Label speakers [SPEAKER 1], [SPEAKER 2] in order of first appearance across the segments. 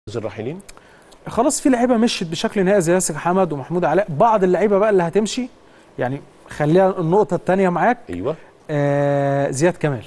[SPEAKER 1] الراحلين
[SPEAKER 2] خلاص في لعيبه مشيت بشكل نهائي زي ياسر حمد ومحمود علاء بعض اللعيبه بقى اللي هتمشي يعني خليها النقطه الثانيه معاك
[SPEAKER 1] ايوه
[SPEAKER 2] آه زياد كمال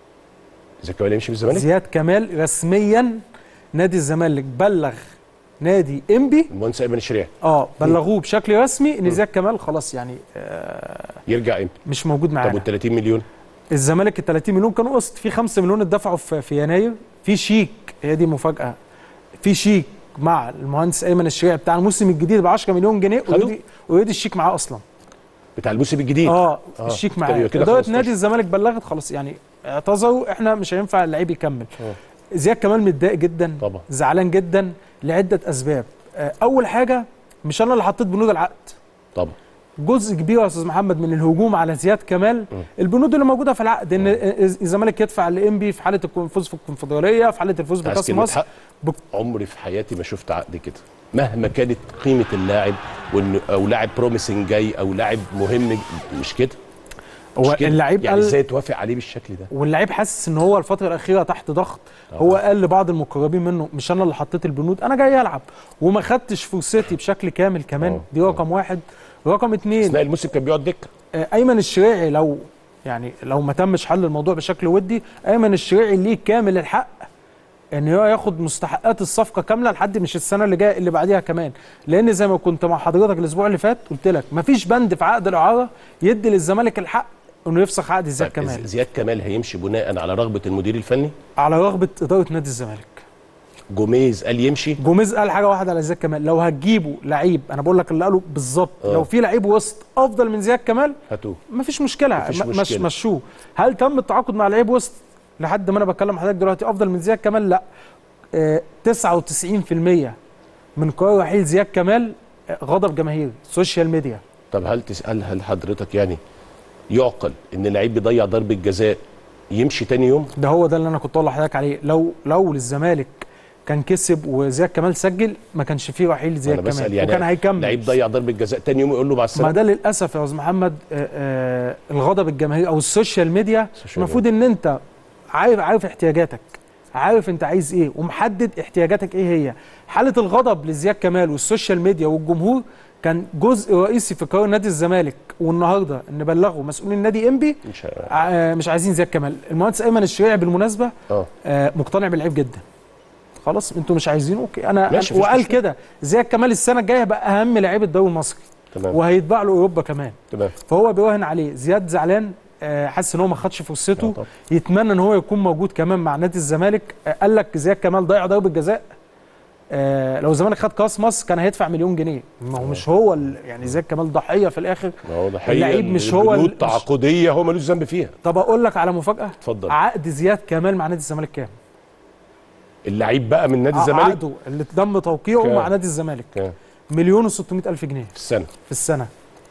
[SPEAKER 1] زي كمال يمشي بالزمالك
[SPEAKER 2] زياد كمال رسميا نادي الزمالك بلغ نادي انبي
[SPEAKER 1] المهندس ايمن الشريعي
[SPEAKER 2] اه بلغوه بشكل رسمي ان زياد كمال خلاص يعني آه
[SPEAKER 1] يرجع امتى
[SPEAKER 2] مش موجود
[SPEAKER 1] طب
[SPEAKER 2] معانا
[SPEAKER 1] وال 30 مليون
[SPEAKER 2] الزمالك ال 30 مليون كانوا قسط في 5 مليون اتدفعوا في, في يناير في شيك هي دي مفاجاه في شيك مع المهندس ايمن الشريعي بتاع الموسم الجديد ب 10 مليون جنيه
[SPEAKER 1] خدوا؟
[SPEAKER 2] اوريدي اوريدي الشيك معاه اصلا
[SPEAKER 1] بتاع الموسم الجديد
[SPEAKER 2] اه
[SPEAKER 1] آه.
[SPEAKER 2] الشيك
[SPEAKER 1] طب
[SPEAKER 2] معاه
[SPEAKER 1] يبقى كده
[SPEAKER 2] اداره
[SPEAKER 1] 15.
[SPEAKER 2] نادي الزمالك بلغت خلاص يعني اعتذروا احنا مش هينفع اللعيب يكمل
[SPEAKER 1] آه.
[SPEAKER 2] زياد كمال متضايق جدا
[SPEAKER 1] طبعا.
[SPEAKER 2] زعلان جدا لعده اسباب آه، اول حاجه مش انا اللي حطيت بنود العقد
[SPEAKER 1] طبعا
[SPEAKER 2] جزء كبير يا استاذ محمد من الهجوم على زياد كمال البنود اللي موجوده في العقد ان الزمالك يدفع لانبي في حاله الفوز في الكونفدراليه في حاله الفوز
[SPEAKER 1] عايز
[SPEAKER 2] بكاس
[SPEAKER 1] كلمة
[SPEAKER 2] مصر
[SPEAKER 1] حق
[SPEAKER 2] بك-
[SPEAKER 1] عمري في حياتي ما شفت عقد كده مهما كانت قيمه اللاعب وان او لاعب بروميسنج جاي او لاعب مهم مش كده مش
[SPEAKER 2] هو
[SPEAKER 1] كده.
[SPEAKER 2] اللعيب
[SPEAKER 1] يعني
[SPEAKER 2] قال
[SPEAKER 1] ازاي توافق عليه بالشكل ده
[SPEAKER 2] واللعيب حاسس ان هو الفتره الاخيره تحت ضغط هو قال لبعض المقربين منه مش انا اللي حطيت البنود انا جاي العب وما خدتش فرصتي بشكل كامل كمان
[SPEAKER 1] آه.
[SPEAKER 2] دي رقم واحد رقم اتنين
[SPEAKER 1] اثناء الموسم كان بيقعد دكه
[SPEAKER 2] آه، ايمن الشريعي لو يعني لو ما تمش حل الموضوع بشكل ودي ايمن الشريعي ليه كامل الحق ان هو ياخد مستحقات الصفقه كامله لحد مش السنه اللي جايه اللي بعديها كمان لان زي ما كنت مع حضرتك الاسبوع اللي فات قلت لك مفيش بند في عقد الاعاره يدي للزمالك الحق انه يفسخ عقد زياد
[SPEAKER 1] طيب
[SPEAKER 2] كمال
[SPEAKER 1] زياد كمال هيمشي بناء على رغبه المدير الفني
[SPEAKER 2] على رغبه اداره نادي الزمالك
[SPEAKER 1] جوميز قال يمشي
[SPEAKER 2] جوميز قال حاجه واحده على زياد كمال لو هتجيبوا لعيب انا بقول لك اللي قاله بالظبط
[SPEAKER 1] آه.
[SPEAKER 2] لو في لعيب وسط افضل من زياد كمال
[SPEAKER 1] هاتوه
[SPEAKER 2] مفيش مشكله
[SPEAKER 1] مفيش
[SPEAKER 2] م- مش
[SPEAKER 1] مشكلة.
[SPEAKER 2] مشوه هل تم التعاقد مع لعيب وسط لحد ما انا بكلم حضرتك دلوقتي افضل من زياد كمال لا آه 99% من قرار رحيل زياد كمال آه، غضب جماهيري سوشيال ميديا
[SPEAKER 1] طب هل تسال هل حضرتك يعني يعقل ان لعيب بيضيع ضربه جزاء يمشي تاني يوم
[SPEAKER 2] ده هو ده اللي انا كنت اقول لحضرتك عليه لو لو للزمالك كان كسب وزياد كمال سجل ما كانش فيه رحيل زياد
[SPEAKER 1] انا بسال
[SPEAKER 2] كمال
[SPEAKER 1] يعني
[SPEAKER 2] وكان هيكمل
[SPEAKER 1] لعيب ضيع ضربه جزاء تاني يوم يقول له مع
[SPEAKER 2] ما
[SPEAKER 1] السلامه
[SPEAKER 2] ده للاسف يا استاذ محمد آه، آه، الغضب الجماهيري او السوشيال ميديا
[SPEAKER 1] السوشيال
[SPEAKER 2] المفروض ان انت عارف عارف احتياجاتك عارف انت عايز ايه ومحدد احتياجاتك ايه هي حاله الغضب لزياد كمال والسوشيال ميديا والجمهور كان جزء رئيسي في قرار نادي الزمالك والنهارده ان بلغوا مسؤولين نادي انبي
[SPEAKER 1] مش
[SPEAKER 2] ع- مش عايزين زياد كمال المهندس ايمن الشريعي بالمناسبه
[SPEAKER 1] اه
[SPEAKER 2] آه، مقتنع باللعيب جدا خلاص انتوا مش عايزينه اوكي انا
[SPEAKER 1] ماشي،
[SPEAKER 2] أنا
[SPEAKER 1] مفيش
[SPEAKER 2] وقال
[SPEAKER 1] مشكلة.
[SPEAKER 2] كده زياد كمال السنه الجايه بقى اهم لعيب الدوري المصري
[SPEAKER 1] تمام
[SPEAKER 2] وهيتباع له اوروبا كمان
[SPEAKER 1] تمام
[SPEAKER 2] فهو بيراهن عليه زياد زعلان آه، حاسس ان هو ما خدش
[SPEAKER 1] آه
[SPEAKER 2] فرصته
[SPEAKER 1] طبعا.
[SPEAKER 2] يتمنى ان هو يكون موجود كمان مع نادي الزمالك آه، قال لك زياد كمال ضيع ضربه جزاء آه، لو الزمالك خد كاس مصر كان هيدفع مليون جنيه ما هو مش هو ال- يعني زياد كمال ضحيه في الاخر
[SPEAKER 1] ما هو ضحيه
[SPEAKER 2] اللعيب مش هو ال-
[SPEAKER 1] البنود
[SPEAKER 2] مش-
[SPEAKER 1] تعاقديه هو ملوش ذنب فيها
[SPEAKER 2] طب اقول لك على مفاجاه
[SPEAKER 1] اتفضل
[SPEAKER 2] عقد زياد كمال مع نادي الزمالك كام
[SPEAKER 1] اللعيب بقى من نادي
[SPEAKER 2] ع-
[SPEAKER 1] الزمالك
[SPEAKER 2] عقده اللي تم توقيعه
[SPEAKER 1] كام؟
[SPEAKER 2] مع نادي الزمالك
[SPEAKER 1] كام؟
[SPEAKER 2] مليون و600 الف جنيه
[SPEAKER 1] في السنه
[SPEAKER 2] في السنه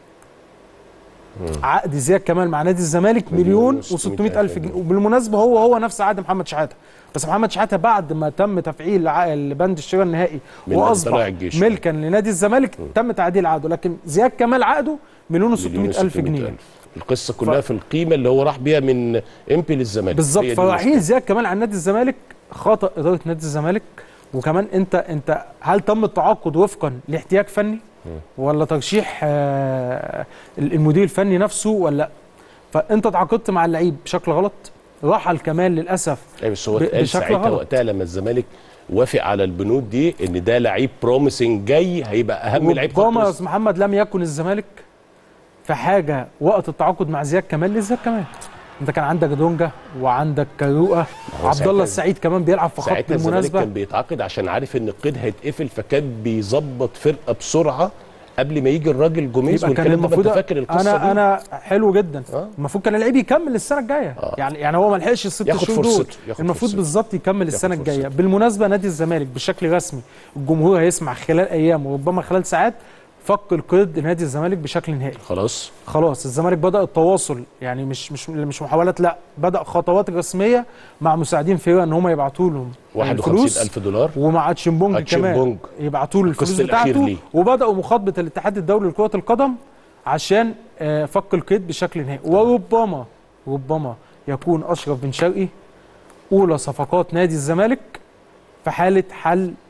[SPEAKER 2] عقد زياد كمال مع نادي الزمالك
[SPEAKER 1] مليون
[SPEAKER 2] مليون
[SPEAKER 1] وستمائة
[SPEAKER 2] و600 الف جنيه وبالمناسبه هو هو نفس عقد محمد شحاته بس محمد شحاته بعد ما تم تفعيل ع- البند الشراء النهائي
[SPEAKER 1] من
[SPEAKER 2] واصبح
[SPEAKER 1] طلائع الجيش.
[SPEAKER 2] ملكا لنادي الزمالك تم تعديل عقده لكن زياد كمال عقده مليون
[SPEAKER 1] مليون
[SPEAKER 2] و600 الف
[SPEAKER 1] وستمائة
[SPEAKER 2] جنيه
[SPEAKER 1] ألف. القصه كلها في القيمه اللي هو راح بيها من امبي للزمالك
[SPEAKER 2] بالظبط
[SPEAKER 1] هي دي
[SPEAKER 2] فرحيل زياد كمال عن نادي الزمالك خطا اداره نادي الزمالك وكمان انت انت هل تم التعاقد وفقا لاحتياج فني ولا ترشيح آه، المدير الفني نفسه ولا فانت تعاقدت مع اللعيب بشكل غلط رحل كمال للاسف
[SPEAKER 1] ايوه بس هو
[SPEAKER 2] ب-
[SPEAKER 1] اتقال
[SPEAKER 2] بشكل
[SPEAKER 1] ساعتها
[SPEAKER 2] غلط.
[SPEAKER 1] وقتها لما الزمالك وافق على البنود دي ان ده لعيب بروميسنج جاي هيبقى اهم لعيب خط
[SPEAKER 2] ربما يا
[SPEAKER 1] وسط.
[SPEAKER 2] استاذ محمد لم يكن الزمالك في حاجه وقت التعاقد مع زياد كمال لزياد كمال انت كان عندك دونجا وعندك كاروقه
[SPEAKER 1] هو
[SPEAKER 2] عبد
[SPEAKER 1] ساعتها-
[SPEAKER 2] الله السعيد كمان بيلعب في خط
[SPEAKER 1] ساعتها الزمالك
[SPEAKER 2] بالمناسبه
[SPEAKER 1] كان بيتعاقد عشان عارف ان القيد هيتقفل فكان بيظبط فرقه بسرعه قبل ما يجي الراجل جوميز
[SPEAKER 2] يبقى كان
[SPEAKER 1] والكلام ده ما
[SPEAKER 2] المفروض
[SPEAKER 1] انت فاكر القصه
[SPEAKER 2] انا
[SPEAKER 1] دي
[SPEAKER 2] انا حلو جدا
[SPEAKER 1] آه.
[SPEAKER 2] المفروض كان اللعيب يكمل السنه الجايه
[SPEAKER 1] آه.
[SPEAKER 2] يعني يعني هو ما لحقش الست
[SPEAKER 1] ياخد
[SPEAKER 2] شهور دول
[SPEAKER 1] فرصته، ياخد
[SPEAKER 2] المفروض
[SPEAKER 1] فرصته.
[SPEAKER 2] بالظبط يكمل السنه
[SPEAKER 1] فرصته.
[SPEAKER 2] الجايه بالمناسبه نادي الزمالك بشكل رسمي الجمهور هيسمع خلال ايام وربما خلال ساعات فك القيد لنادي الزمالك بشكل نهائي
[SPEAKER 1] خلاص
[SPEAKER 2] خلاص الزمالك بدا التواصل يعني مش مش مش محاولات لا بدا خطوات رسميه مع مساعدين فرقه ان هم يبعتوا لهم
[SPEAKER 1] 51000 دولار
[SPEAKER 2] ومع تشيمبونج كمان
[SPEAKER 1] تشيمبونج.
[SPEAKER 2] يبعتوا له الفلوس
[SPEAKER 1] القسط الأخير
[SPEAKER 2] بتاعته
[SPEAKER 1] ليه.
[SPEAKER 2] وبداوا مخاطبه الاتحاد الدولي لكره القدم عشان آه، فك القيد بشكل نهائي وربما ربما يكون اشرف بن شرقي اولى صفقات نادي الزمالك في حاله حل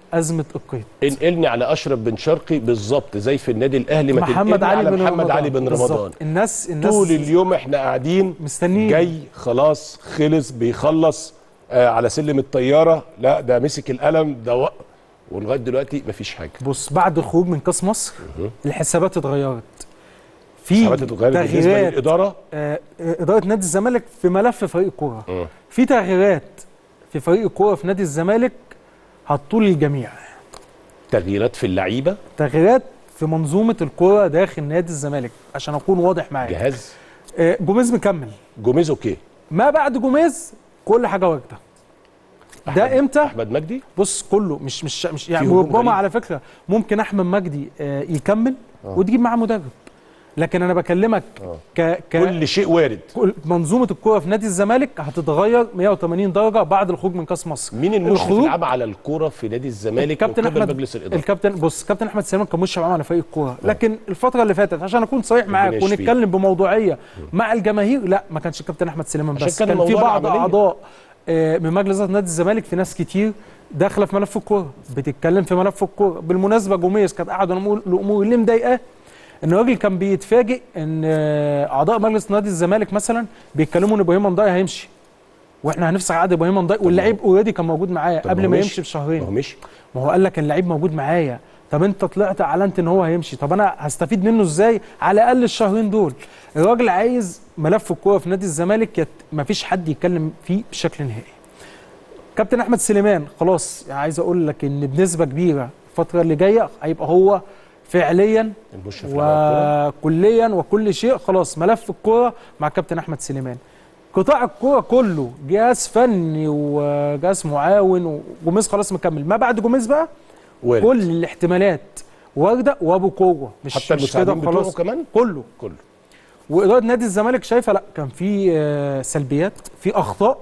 [SPEAKER 2] ازمه القيد
[SPEAKER 1] انقلني على اشرف بن شرقي بالظبط زي في النادي الاهلي ما
[SPEAKER 2] محمد
[SPEAKER 1] تنقلني
[SPEAKER 2] علي
[SPEAKER 1] على
[SPEAKER 2] بن
[SPEAKER 1] محمد
[SPEAKER 2] رمضان
[SPEAKER 1] علي بن
[SPEAKER 2] بالظبط.
[SPEAKER 1] رمضان
[SPEAKER 2] الناس الناس
[SPEAKER 1] طول اليوم احنا قاعدين
[SPEAKER 2] مستنيين
[SPEAKER 1] جاي خلاص خلص بيخلص آه على سلم الطياره لا ده مسك القلم ده و... ولغايه دلوقتي مفيش حاجه
[SPEAKER 2] بص بعد الخروج من كاس مصر الحسابات اتغيرت في
[SPEAKER 1] حسابات اتغيرت بالنسبه
[SPEAKER 2] تغييرات
[SPEAKER 1] للاداره
[SPEAKER 2] آه، آه، اداره نادي الزمالك في ملف فريق الكوره
[SPEAKER 1] مم.
[SPEAKER 2] في تغييرات في فريق الكوره في نادي الزمالك هتطول الجميع
[SPEAKER 1] تغييرات في اللعيبه
[SPEAKER 2] تغييرات في منظومه الكوره داخل نادي الزمالك عشان اكون واضح معاك
[SPEAKER 1] جهاز
[SPEAKER 2] آه، جوميز مكمل
[SPEAKER 1] جوميز اوكي
[SPEAKER 2] ما بعد جوميز كل حاجه وارده ده امتى
[SPEAKER 1] احمد مجدي
[SPEAKER 2] بص كله مش مش مش يعني
[SPEAKER 1] هجوم
[SPEAKER 2] ربما
[SPEAKER 1] غريب.
[SPEAKER 2] على فكره ممكن احمد مجدي آه، يكمل وتجيب معاه مدرب لكن انا بكلمك ك ك
[SPEAKER 1] كل شيء وارد
[SPEAKER 2] كل- منظومه الكوره في نادي الزمالك هتتغير 180 درجه بعد الخروج من كاس مصر
[SPEAKER 1] مين المشرف
[SPEAKER 2] الخروج-
[SPEAKER 1] العام على الكوره في نادي الزمالك
[SPEAKER 2] الكابتن
[SPEAKER 1] من قبل
[SPEAKER 2] احمد
[SPEAKER 1] مجلس الاداره
[SPEAKER 2] الكابتن بص كابتن احمد سليمان كان مشرف عام على فريق الكوره لكن الفتره اللي فاتت عشان اكون صريح معاك
[SPEAKER 1] يشفيه.
[SPEAKER 2] ونتكلم بموضوعيه مع الجماهير لا ما كانش الكابتن احمد سليمان
[SPEAKER 1] عشان
[SPEAKER 2] بس
[SPEAKER 1] كان
[SPEAKER 2] كان في
[SPEAKER 1] الموضوع
[SPEAKER 2] بعض
[SPEAKER 1] العملية.
[SPEAKER 2] اعضاء آه، من مجلس اداره نادي الزمالك في ناس كتير داخله في ملف الكوره بتتكلم في ملف الكوره بالمناسبه جوميز كانت قاعده الامور الامور اللي مضايقاه ان الراجل كان بيتفاجئ ان آه، اعضاء مجلس نادي الزمالك مثلا بيتكلموا ان ابراهيم منضاي هيمشي واحنا هنفسخ عقد ابراهيم منضاي واللعيب اوريدي كان موجود معايا
[SPEAKER 1] طب
[SPEAKER 2] قبل
[SPEAKER 1] هو
[SPEAKER 2] ما
[SPEAKER 1] مشي.
[SPEAKER 2] يمشي بشهرين
[SPEAKER 1] ما هو مشي
[SPEAKER 2] ما هو قال لك اللعيب موجود معايا طب انت طلعت اعلنت ان هو هيمشي طب انا هستفيد منه ازاي على الاقل الشهرين دول الراجل عايز ملف الكوره في نادي الزمالك يت... مفيش حد يتكلم فيه بشكل نهائي كابتن احمد سليمان خلاص يعني عايز اقول لك ان بنسبه كبيره الفتره اللي جايه هيبقى هو فعليا
[SPEAKER 1] المشرف العام على الكرة.
[SPEAKER 2] وكليا وكل شيء خلاص ملف الكوره مع كابتن احمد سليمان قطاع الكوره كله جهاز فني وجهاز معاون وجوميز خلاص مكمل ما بعد جوميز بقى
[SPEAKER 1] وارد.
[SPEAKER 2] كل الاحتمالات وارده وابو قوه مش
[SPEAKER 1] حتى
[SPEAKER 2] مش كده
[SPEAKER 1] المساعدين بتوعه
[SPEAKER 2] خلاص
[SPEAKER 1] كمان
[SPEAKER 2] كله
[SPEAKER 1] كله
[SPEAKER 2] واداره نادي الزمالك شايفه لا كان في آه، سلبيات في اخطاء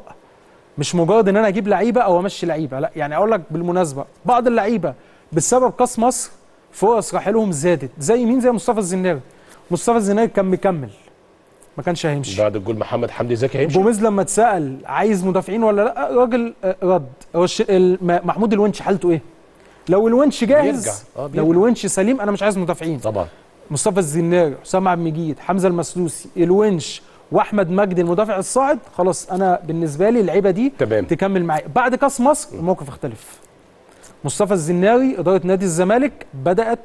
[SPEAKER 2] مش مجرد ان انا اجيب لعيبه او امشي لعيبه لا يعني اقول لك بالمناسبه بعض اللعيبه بسبب كاس مصر فرص رحيلهم زادت زي مين زي مصطفى الزناري مصطفى الزناري كان مكمل ما كانش هيمشي
[SPEAKER 1] بعد الجول محمد حمدي زكي هيمشي
[SPEAKER 2] جوميز لما اتسال عايز مدافعين ولا لا الراجل آه، رد هو الش- ال- م- محمود الونش حالته ايه لو الونش جاهز
[SPEAKER 1] بيرجع. آه، بيرجع.
[SPEAKER 2] لو الونش سليم انا مش عايز مدافعين
[SPEAKER 1] طبعا
[SPEAKER 2] مصطفى الزناري حسام عبد المجيد حمزه المسلوسي الونش واحمد مجدي المدافع الصاعد خلاص انا بالنسبه لي اللعيبه دي
[SPEAKER 1] تمام.
[SPEAKER 2] تكمل معايا بعد كاس مصر الموقف اختلف مصطفى الزناري اداره نادي الزمالك بدات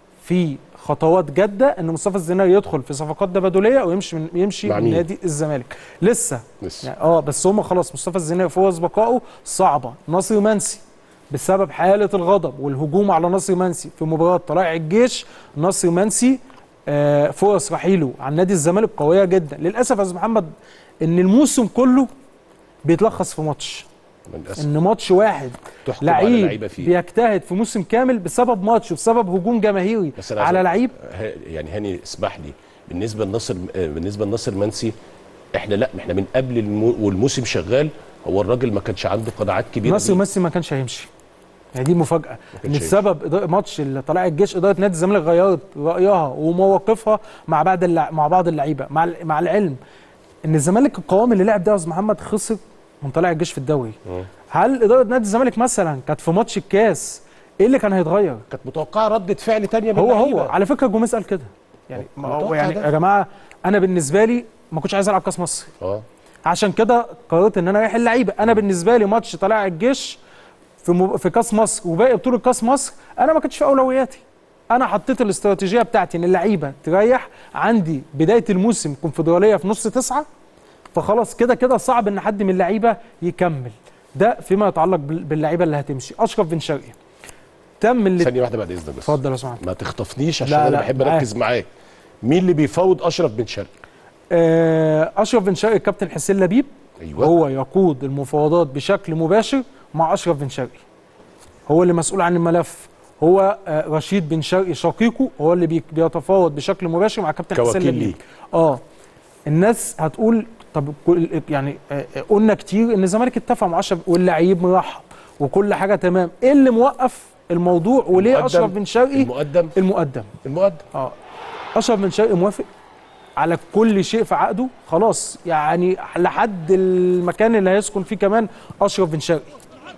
[SPEAKER 2] في خطوات جاده ان مصطفى الزناري يدخل في صفقات تبادليه ويمشي من يمشي
[SPEAKER 1] مع
[SPEAKER 2] من
[SPEAKER 1] مين؟
[SPEAKER 2] نادي الزمالك لسه
[SPEAKER 1] لسه.
[SPEAKER 2] يعني اه بس هم خلاص مصطفى الزناري فرص بقائه صعبه ناصر منسي بسبب حاله الغضب والهجوم على ناصر منسي في مباراه طلائع الجيش ناصر منسي آه، فرص رحيله عن نادي الزمالك قويه جدا للاسف يا استاذ محمد ان الموسم كله بيتلخص في ماتش
[SPEAKER 1] للاسف
[SPEAKER 2] ان ماتش واحد
[SPEAKER 1] تحكم على
[SPEAKER 2] لعيب
[SPEAKER 1] لعيبه فيه
[SPEAKER 2] بيجتهد في موسم كامل بسبب ماتش وبسبب هجوم جماهيري
[SPEAKER 1] بس أنا عايز
[SPEAKER 2] على
[SPEAKER 1] أقول-
[SPEAKER 2] لعيب
[SPEAKER 1] ه- يعني هاني اسمح لي بالنسبه لناصر آه، بالنسبه لناصر منسي احنا لا احنا من قبل المو والموسم شغال هو الراجل ما كانش عنده قناعات كبيره
[SPEAKER 2] ناصر
[SPEAKER 1] بيه.
[SPEAKER 2] منسي ما كانش هيمشي يعني دي المفاجاه ان
[SPEAKER 1] كانش
[SPEAKER 2] السبب إدارة- ماتش اللي طلع الجيش اداره نادي الزمالك غيرت رايها ومواقفها مع بعض اللع... مع بعض اللعيبه مع ال- مع العلم ان الزمالك القوام اللي لعب ده يا استاذ محمد خسر من طلائع الجيش في الدوري هل اداره نادي الزمالك مثلا كانت في ماتش الكاس ايه اللي كان هيتغير
[SPEAKER 1] كانت متوقعه رده فعل تانية من
[SPEAKER 2] هو هو
[SPEAKER 1] اللعيبة.
[SPEAKER 2] على فكره جوميز قال كده يعني ما هو
[SPEAKER 1] متوقع
[SPEAKER 2] يعني
[SPEAKER 1] ده.
[SPEAKER 2] يا جماعه انا بالنسبه لي ما كنتش عايز العب كاس مصر
[SPEAKER 1] اه
[SPEAKER 2] عشان كده قررت ان انا اريح اللعيبه انا بالنسبه لي ماتش طلائع الجيش في مب... في كاس مصر وباقي بطوله كاس مصر انا ما كانتش في اولوياتي انا حطيت الاستراتيجيه بتاعتي ان اللعيبه تريح عندي بدايه الموسم كونفدراليه في نص تسعة فخلاص كده كده صعب ان حد من اللعيبه يكمل ده فيما يتعلق بال- باللعيبه اللي هتمشي اشرف بن شرقي تم اللي
[SPEAKER 1] ثانيه واحده بعد اذنك بس
[SPEAKER 2] اتفضل يا سمعت
[SPEAKER 1] ما تخطفنيش عشان
[SPEAKER 2] لا،
[SPEAKER 1] انا
[SPEAKER 2] لا،
[SPEAKER 1] بحب
[SPEAKER 2] معاك.
[SPEAKER 1] اركز معاك مين اللي بيفاوض اشرف بن شرقي
[SPEAKER 2] آه، اشرف بن شرقي الكابتن حسين لبيب
[SPEAKER 1] ايوه
[SPEAKER 2] هو يقود المفاوضات بشكل مباشر مع اشرف بن شرقي هو اللي مسؤول عن الملف هو آه، رشيد بن شرقي شقيقه هو اللي بي- بيتفاوض بشكل مباشر مع كابتن حسين
[SPEAKER 1] كوكيل
[SPEAKER 2] لبيب
[SPEAKER 1] ليه.
[SPEAKER 2] اه الناس هتقول طب كل- يعني آه، آه، قلنا كتير ان الزمالك اتفق مع اشرف واللعيب مرحب وكل حاجه تمام ايه اللي موقف الموضوع وليه
[SPEAKER 1] المقدم-
[SPEAKER 2] اشرف بن شرقي
[SPEAKER 1] المقدم
[SPEAKER 2] المقدم
[SPEAKER 1] المقدم
[SPEAKER 2] اه اشرف بن شرقي موافق على كل شيء في عقده خلاص يعني لحد المكان اللي هيسكن فيه كمان اشرف بن شرقي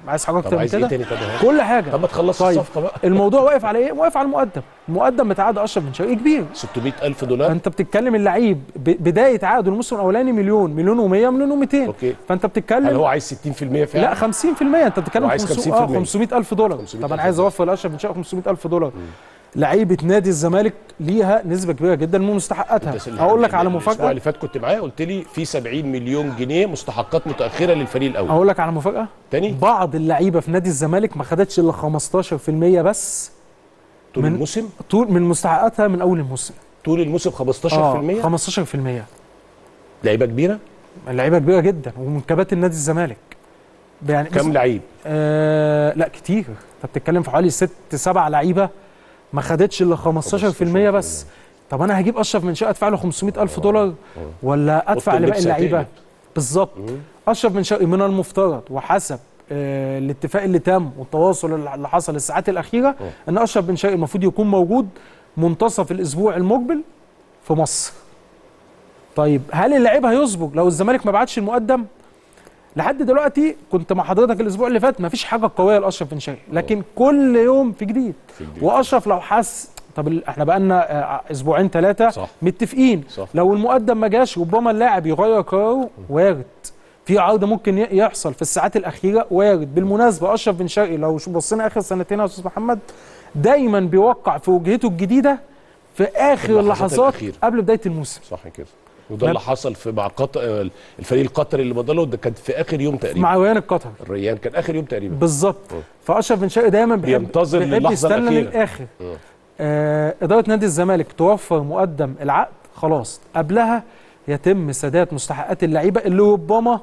[SPEAKER 2] عايز حاجه
[SPEAKER 1] طب
[SPEAKER 2] اكتر من
[SPEAKER 1] عايز ايه
[SPEAKER 2] كده
[SPEAKER 1] تاني طب أهو.
[SPEAKER 2] كل حاجه
[SPEAKER 1] طب ما تخلص
[SPEAKER 2] طيب
[SPEAKER 1] الصفقه بقى
[SPEAKER 2] الموضوع واقف على ايه واقف على المقدم المقدم بتاع عقد اشرف بن شرقي كبير
[SPEAKER 1] 600000 دولار
[SPEAKER 2] انت بتتكلم اللعيب ب- بدايه عقده الموسم الاولاني مليون مليون و100 مليون و200
[SPEAKER 1] اوكي
[SPEAKER 2] فانت
[SPEAKER 1] هل
[SPEAKER 2] بتتكلم
[SPEAKER 1] هو عايز 60% فعلا
[SPEAKER 2] لا 50% انت بتتكلم
[SPEAKER 1] هو عايز
[SPEAKER 2] 500 اه
[SPEAKER 1] 50%.
[SPEAKER 2] 500000 دولار
[SPEAKER 1] 500,000
[SPEAKER 2] طب انا عايز اوفر لاشرف بن شرقي 500000 دولار لعيبه نادي الزمالك ليها نسبه كبيره جدا من مستحقاتها
[SPEAKER 1] أنت س-
[SPEAKER 2] اقول لك على
[SPEAKER 1] الاسبوع
[SPEAKER 2] مفاجاه
[SPEAKER 1] اللي فات كنت معايا قلت لي في 70 مليون جنيه مستحقات متاخره للفريق الاول
[SPEAKER 2] اقول لك على مفاجاه
[SPEAKER 1] تاني
[SPEAKER 2] بعض اللعيبه في نادي الزمالك ما خدتش الا 15% بس
[SPEAKER 1] طول
[SPEAKER 2] من-
[SPEAKER 1] الموسم
[SPEAKER 2] طول من مستحقاتها من اول الموسم
[SPEAKER 1] طول الموسم 15%
[SPEAKER 2] اه 15%
[SPEAKER 1] لعيبه كبيره
[SPEAKER 2] اللعيبه كبيره جدا ومن كباتن نادي الزمالك يعني
[SPEAKER 1] كام لعيب
[SPEAKER 2] آه لا كتير انت بتتكلم في حوالي ست سبع لعيبه ما خدتش الا 15% بس طب انا هجيب اشرف من شقه ادفع له 500000 دولار ولا ادفع
[SPEAKER 1] أوضة
[SPEAKER 2] لباقي
[SPEAKER 1] اللبس
[SPEAKER 2] اللعيبه
[SPEAKER 1] هتقلب.
[SPEAKER 2] بالظبط اشرف بن شرقي من المفترض وحسب آه الاتفاق اللي تم والتواصل اللي حصل الساعات الاخيره ان اشرف بن شرقي المفروض يكون موجود منتصف الاسبوع المقبل في مصر طيب هل اللعيب هيصبر لو الزمالك ما بعتش المقدم لحد دلوقتي كنت مع حضرتك الاسبوع اللي فات مفيش حاجه قويه لاشرف بن شرقي لكن كل يوم في جديد
[SPEAKER 1] جديد.
[SPEAKER 2] واشرف لو حس طب ال- احنا بقالنا آه، اسبوعين ثلاثه
[SPEAKER 1] صح.
[SPEAKER 2] متفقين
[SPEAKER 1] صح.
[SPEAKER 2] لو المقدم ما جاش ربما اللاعب يغير قراره وارد في عرض ممكن ي- يحصل في الساعات الاخيره وارد بالمناسبه اشرف بن شرقي لو شو بصينا اخر سنتين يا استاذ محمد دايما بيوقع في وجهته الجديده في اخر
[SPEAKER 1] اللحظات
[SPEAKER 2] اللحظات
[SPEAKER 1] الأخيرة.
[SPEAKER 2] قبل بدايه الموسم
[SPEAKER 1] صح كده وده اللي حصل في مع قطر الفريق القطري اللي بدله ده كان في اخر يوم تقريبا
[SPEAKER 2] مع ريان القطر
[SPEAKER 1] الريان كان اخر يوم تقريبا
[SPEAKER 2] بالظبط فاشرف بن شرقي دايما بيحب
[SPEAKER 1] بينتظر
[SPEAKER 2] بيحب
[SPEAKER 1] للحظة
[SPEAKER 2] يستنى
[SPEAKER 1] الأخيرة.
[SPEAKER 2] للاخر آه اداره نادي الزمالك توفر مقدم العقد خلاص قبلها يتم سداد مستحقات اللعيبه اللي ربما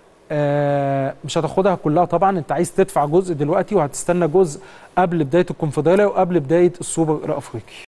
[SPEAKER 2] آه مش هتاخدها كلها طبعا انت عايز تدفع جزء دلوقتي وهتستنى جزء قبل بدايه الكونفدراليه وقبل بدايه السوبر الافريقي